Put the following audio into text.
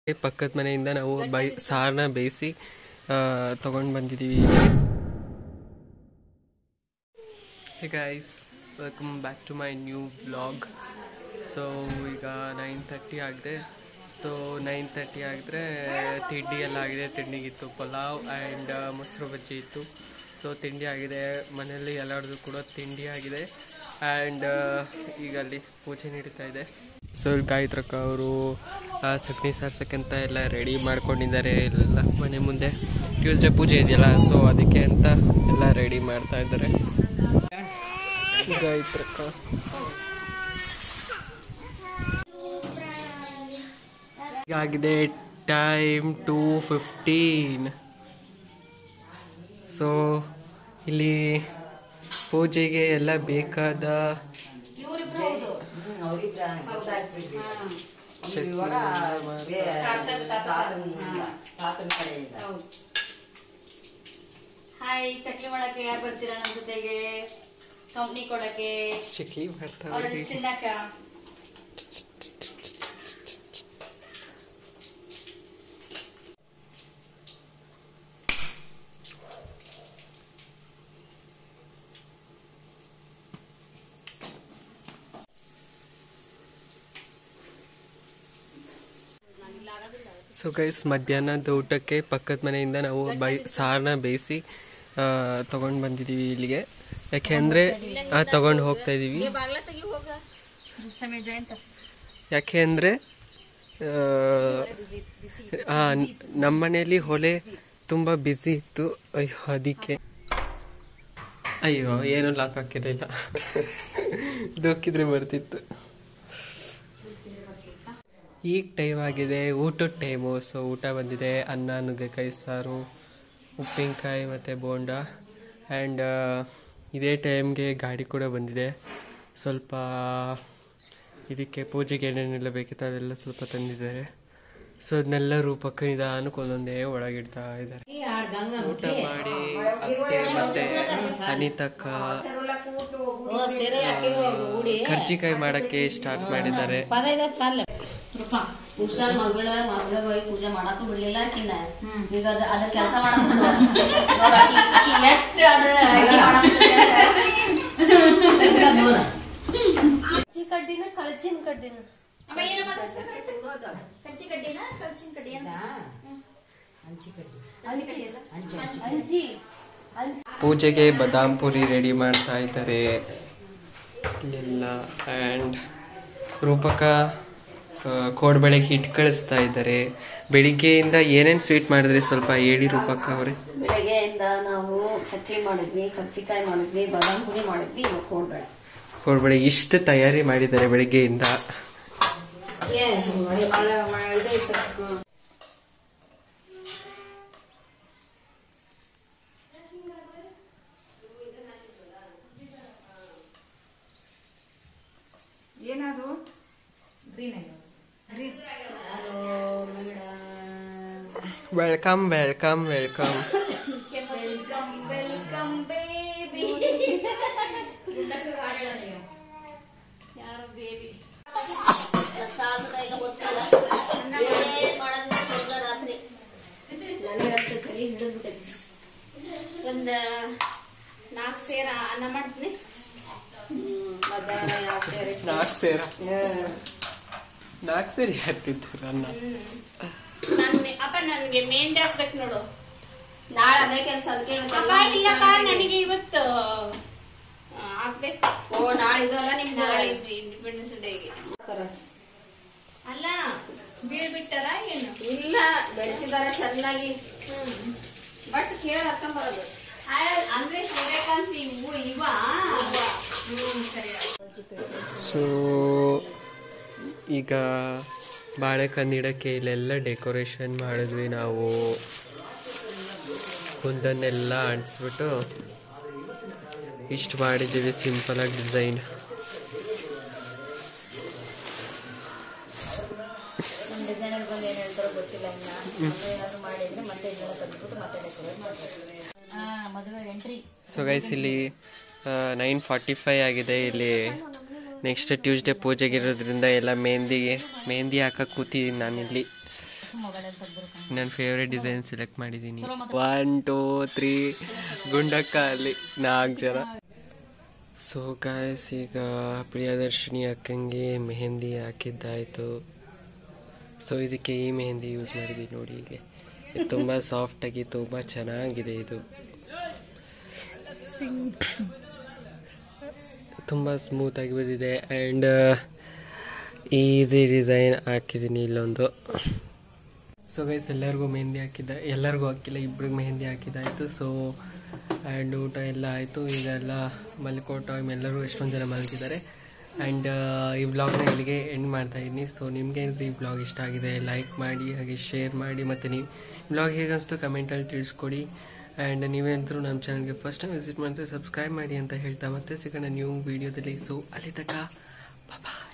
ಪಕ್ಕದ ಮನೆಯಿಂದ ನಾವು ಬೈ ಸಾರನ್ನ ಬೇಯಿಸಿ ತಗೊಂಡು ಬಂದಿದ್ದೀವಿ ಇಲ್ಲಿಗೆ hey guys welcome back to my new blog so ಈಗ ನೈನ್ ತರ್ಟಿ ಆಗಿದೆ ಸೊ ನೈನ್ ತರ್ಟಿ ಆಗಿದ್ರೆ ತಿಂಡಿ ಎಲ್ಲ ಆಗಿದೆ ತಿಂಡಿಗಿತ್ತು ಪಲಾವ್ ಆ್ಯಂಡ್ ಮೊಸರು ಬಜ್ಜಿ ಇತ್ತು ಸೊ ತಿಂಡಿ ಆಗಿದೆ ಮನೆಯಲ್ಲಿ ಎಲ್ಲರದು ಕೂಡ ತಿಂಡಿ ಆಗಿದೆ ಆ್ಯಂಡ್ ಈಗ ಅಲ್ಲಿ ಪೂಜೆ ನಡೀತಾ ಇದೆ ಸೊ ಇಲ್ಲಿ ಗಾಯತ್ರಕ್ಕ ಅವರು ಸಗಣಿ ಸಾರ್ಸಕ್ಕಂತ ಎಲ್ಲ ರೆಡಿ ಮಾಡ್ಕೊಂಡಿದ್ದಾರೆ ಎಲ್ಲ ಮನೆ ಮುಂದೆ ಟ್ಯೂಸ್ಡೇ ಪೂಜೆ ಇದೆಯಲ್ಲ ಸೊ ಅದಕ್ಕೆ ಅಂತ ಎಲ್ಲ ರೆಡಿ ಮಾಡ್ತಾ ಇದ್ದಾರೆ ಗಾಯತ್ರಕ್ಕ ಆಗಿದೆ ಟೈಮ್ ಟೂ ಫಿಫ್ಟೀನ್ ಸೊ ಇಲ್ಲಿ ಪೂಜೆಗೆ ಎಲ್ಲ ಬೇಕಾದ ಚಟ್ನಿ ಎಲ್ಲ ಮಾಡ್ತಾರೆ. ಹಾಯ್ ಚಕ್ಲಿ ಮಾಡಕ್ಕೆ ಯಾರು ಬರ್ತೀರಾ ನಮ್ ಜೊತೆಗೆ ಕಂಪ್ನಿ ಕೊಡಕ್ಕೆ ಚಕ್ಲಿ ಮಾಡ್ತಾ ಅವ್ರ ಇದ್ದೀವಿ. ತಿನ್ನಕ ಸೊ ಗೈಸ್ ಮಧ್ಯಾಹ್ನದ ಊಟಕ್ಕೆ ಪಕ್ಕದ ಮನೆಯಿಂದ ನಾವು ಬೈ ಸಾರನ್ನ ಬೇಯಿಸಿ ತಗೊಂಡು ಬಂದಿದ್ದೀವಿ ಇಲ್ಲಿಗೆ ಯಾಕೆಂದ್ರೆ ತಗೊಂಡು ಹೋಗ್ತಾ ಇದ್ದೀವಿ ಬಾಗ್ಲ ತೆಗಿ ಹೋಗ ಸಮಯ ಜಯಂತ ಯಾಕೆ ಅಂದರೆ ನಮ್ಮ ಮನೆಯಲ್ಲಿ ಹೊಲೆ ತುಂಬ ಬ್ಯುಸಿ ಇತ್ತು ಅಯ್ಯೋ ಅದಕ್ಕೆ ಅಯ್ಯೋ ಏನೂ ಲಾಕ್ ಹಾಕಿರಲಿಲ್ಲ ದೂಕಿದ್ರೆ ಬರ್ತಿತ್ತು ಈಗ ಟೈಮ್ ಆಗಿದೆ ಊಟದ ಟೈಮು ಸೊ ಊಟ ಬಂದಿದೆ ಅನ್ನ ನುಗ್ಗೆಕಾಯಿ ಸಾರು ಉಪ್ಪಿನಕಾಯಿ ಮತ್ತು ಬೋಂಡ ಆ್ಯಂಡ್ ಇದೇ ಟೈಮ್ಗೆ ಗಾಡಿ ಕೂಡ ಬಂದಿದೆ ಸ್ವಲ್ಪ ಇದಕ್ಕೆ ಪೂಜೆಗೆ ಏನೇನೆಲ್ಲ ಬೇಕಿತ್ತು ಅದೆಲ್ಲ ಸ್ವಲ್ಪ ತಂದಿದ್ದಾರೆ ಸೊ ಅದನ್ನೆಲ್ಲ ರೂಪಕ್ಕೆ ನಿಧಾನಕ್ಕೆ ಒಂದೊಂದೇ ಒಳಗಿಡ್ತಾ ಇದ್ದಾರೆ ಊಟ ಮಾಡಿ ಅತ್ತೆ ಮತ್ತೆ ಅನಿತಕ್ಕ ಕರ್ಜಿಕಾಯಿ ಮಾಡಕ್ಕೆ ಸ್ಟಾರ್ಟ್ ಮಾಡಿದ್ದಾರೆ ಹುಷಾರ್ ಮಗಳ ಮಗಳ ಹೋಗಿ ಪೂಜೆ ಮಾಡಕ್ಕೂ ಬಿಡ್ಲಿಲ್ಲ ಆಕಿನ ಈಗ ಅದ ಅದ್ರ ಕೆಲಸ ಮಾಡಕ್ ಎಷ್ಟು ಅದ್ರ ಅಡ್ಗೆ ಕಚ್ಚಿ ಕಡ್ಡಿನ ಕಳಚಿನ ಕಡ್ಡಿನ ಕಚ್ಚಿ ಕಡ್ಡಿನ ಕಳಚಿನ ಕಡ್ಡಿ ಅಂತ ಹಂಚಿ ಹಂಚಿ ಪೂಜೆಗೆ ಬಾದಾಮ್ ಪುರಿ ರೆಡಿ ಮಾಡ್ತಾ ಇದ್ದಾರೆ ಇಲ್ಲೆಲ್ಲ ಆ್ಯಂಡ್ ರೂಪಕ ಆ, ಕೋಡ್ಬಳೆಗೆ ಹಿಟ್ಟು ಕಳಿಸ್ತಾ ಇದ್ದಾರೆ ಬೆಳಿಗ್ಗೆಯಿಂದ ಏನೇನು ಸ್ವೀಟ್ ಮಾಡಿದ್ರಿ ಸ್ವಲ್ಪ ಹೇಳಿ ರೂಪಕ ಅವರೇ ಬೆಳಗ್ಗೆಯಿಂದ ನಾವು ಚಕ್ಲಿ ಮಾಡಿದ್ವಿ ಕರ್ಚಿಕಾಯಿ ಮಾಡಿದ್ವಿ ಬಾದಾಮ್ ಪುರಿ ಮಾಡಿದ್ವಿ ಇವಾಗ ಕೋಡ್ಬೇಳೆ ಕೋಡ್ಬಳೆ ಇಷ್ಟು ತಯಾರಿ ಮಾಡಿದ್ದಾರೆ ಬೆಳಿಗ್ಗೆಯಿಂದ welcome welcome welcome welcome welcome baby ಯಾರು ಬೇಬಿ ರಾತ್ರಿ ನನಗೆ ರಾತ್ರಿ ತಲೆ ಹಿಡಿದ್ಬಿಟ್ಟೈತಿ ಒಂದ ನಾಲ್ಕು ಸೇರ ಅನ್ನ ಮಾಡ್ತೀನಿ ಮಧ್ಯಾಹ್ನ ಯಾವ ಸೇರಿ ನಾಲ್ಕು ಸೇರ ನಾಲ್ಕು ಸೇರಿ ಹಾಕ್ತಿದ್ರು ಅನ್ನ ನನ್ ಅಪ್ಪ ನನ್ಗೆ ಮೆಹಂದಿ ಹಾಕ್ಬೇಕು ನೋಡು ನಾಳೆ ಅದೇ ಕೆಲಸ ಅದಕ್ಕೆ ಇವತ್ತು ಅಪ್ಪ ಎಲ್ಲ ಇಲ್ಲಕ್ಕ ಮುಗ್ಸ್ಕೊಂಡ್ ನನಗೆ ಇವತ್ತು ಆ, ಹಾಕ್ಬೇಕು ಓ ನಾಳೆ ಇದಲ್ಲ ನಿಮ್ದು ನಾಳೆ ಇಂಡಿಪೆಂಡೆನ್ಸ್ ಡೇಗೆ ಹಾಕ್ತಾರ. ಅಲ್ಲ ಬೀಳ್ಬಿಟ್ಟಾರ ಏನು ಇಲ್ಲ ಬೆಳೆಸಿದಾರೆ ಚೆನ್ನಾಗಿ ಬಟ್ ಕೇಳಿ ಹಾಕೊಂಡ್ ಬರೋದು ಆ, ಅಂದ್ರೆ ಸೂರ್ಯಕಾಂತಿ ಇವು ಇವ ಹ್ಮ್ ಸರಿ ಸೊ ಈಗ ಬಾಳೆಕಂದಿಡಕ್ಕೆ ಇಲ್ಲೆಲ್ಲ ಡೆಕೋರೇಷನ್ ಮಾಡಿದ್ವಿ ನಾವು ಕುಂದನ್ನೆಲ್ಲ ಅಂಟಿಸ್ಬಿಟ್ಟು ಇಷ್ಟು ಮಾಡಿದ್ದೀವಿ ಸಿಂಪಲ್ ಆಗಿ ಡಿಸೈನ್ ನಮ್ಮ ಡಿಸೈನರ್ ಬಂದು ಏನ್ ಹೇಳ್ತಾರೋ ಗೊತ್ತಿಲ್ಲ ಇನ್ನ ಏನಾದ್ರು ಮಾಡಿದ್ರೆ ಮತ್ತೆ ಇದೆಲ್ಲ ತೆಗೆದ್ಬಿಟ್ಟು ಮತ್ತೆ ಡೆಕೋರೇಟ್ ಮಾಡ್ತಾರೆ ಹಾ ಮದುವೆ ಎಂಟ್ರಿ ಸೊ ಗೈಸ್ ಇಲ್ಲಿ ನೈನ್ ಫಾರ್ಟಿ ಫೈವ್ ಆಗಿದೆ ಇಲ್ಲಿ ನೆಕ್ಸ್ಟ್ ಟ್ಯೂಸ್ಡೇ ಪೂಜೆಗೆ ಇರೋದ್ರಿಂದ ಎಲ್ಲ ಮೆಹಂದಿಗೆ ಮೆಹಂದಿ ಹಾಕಕ್ಕೆ ಕೂತಿದ್ದೀನಿ ನಾನಿಲ್ಲಿ ಮೊಬೈಲಲ್ಲಿ ತೆಗ್ದಿರ್ಕೊಂಡು ನನ್ನ ಫೇವ್ರೆಟ್ ಡಿಸೈನ್ ಸೆಲೆಕ್ಟ್ ಮಾಡಿದ್ದೀನಿ ಒನ್ ಟೂ ತ್ರೀ ಗುಂಡಕ್ಕ ಅಲ್ಲಿ ನಾಲ್ಕು ಜನ ಸೊ ಗಾಯಸ್ ಈಗ ಪ್ರಿಯದರ್ಶಿನಿ ಅಕ್ಕಂಗೆ ಮೆಹಂದಿ ಹಾಕಿದ್ದಾಯಿತು ಸೊ ಇದಕ್ಕೆ ಈ ಮೆಹಂದಿ ಯೂಸ್ ಮಾಡಿದ್ದೀವಿ ನೋಡಿ ಹೀಗೆ ಇದು ತುಂಬ ಸಾಫ್ಟಾಗಿ ತುಂಬ ಚೆನ್ನಾಗಿದೆ ಇದು ತುಂಬ ಸ್ಮೂತಾಗಿ ಬಂದಿದೆ ಆ್ಯಂಡ್ ಈಸಿ ಡಿಸೈನ್ ಹಾಕಿದ್ದೀನಿ ಇಲ್ಲೊಂದು ಸೊ ಗೈಸ್ ಎಲ್ಲರಿಗೂ ಮೆಹಂದಿ ಹಾಕಿದ್ದ ಎಲ್ಲರಿಗೂ ಹಾಕಿಲ್ಲ ಇಬ್ರಿಗೆ ಮೆಹಂದಿ ಹಾಕಿದ್ದಾಯಿತು ಸೊ ಆ್ಯಂಡ್ ಊಟ ಎಲ್ಲ ಆಯಿತು ಈಗ ಎಲ್ಲ ಮಲ್ಕೋ ಟೈಮ್ ಎಲ್ಲರೂ ಎಷ್ಟೊಂದು ಜನ ಮಲಗಿದ್ದಾರೆ ಆ್ಯಂಡ್ ಈ ವ್ಲಾಗ್ನ ಇಲ್ಲಿಗೆ ಎಂಡ್ ಮಾಡ್ತಾ ಇದ್ದೀನಿ ಸೊ ನಿಮಗೆ ಈ ವ್ಲಾಗ್ ಇಷ್ಟ ಆಗಿದೆ ಲೈಕ್ ಮಾಡಿ ಹಾಗೆ ಶೇರ್ ಮಾಡಿ ಮತ್ತು ನೀವು ವ್ಲಾಗ್ ಹೇಗೆ ಅನಿಸ್ತು ಕಮೆಂಟಲ್ಲಿ ತಿಳಿಸ್ಕೊಡಿ ಆ್ಯಂಡ್ ನೀವೇನಾದರೂ ನಮ್ಮ ಚಾನಲ್ಗೆ ಫಸ್ಟ್ ಟೈಮ್ ವಿಸಿಟ್ ಮಾಡಿದ್ರೆ ಸಬ್ಸ್ಕ್ರೈಬ್ ಮಾಡಿ ಅಂತ ಹೇಳ್ತಾ ಮತ್ತೆ ಸಿಗೋಣ ನ್ಯೂ ವೀಡಿಯೋದಲ್ಲಿ ಸೊ ಅಲ್ಲಿ ತನಕ ಬಾಯ್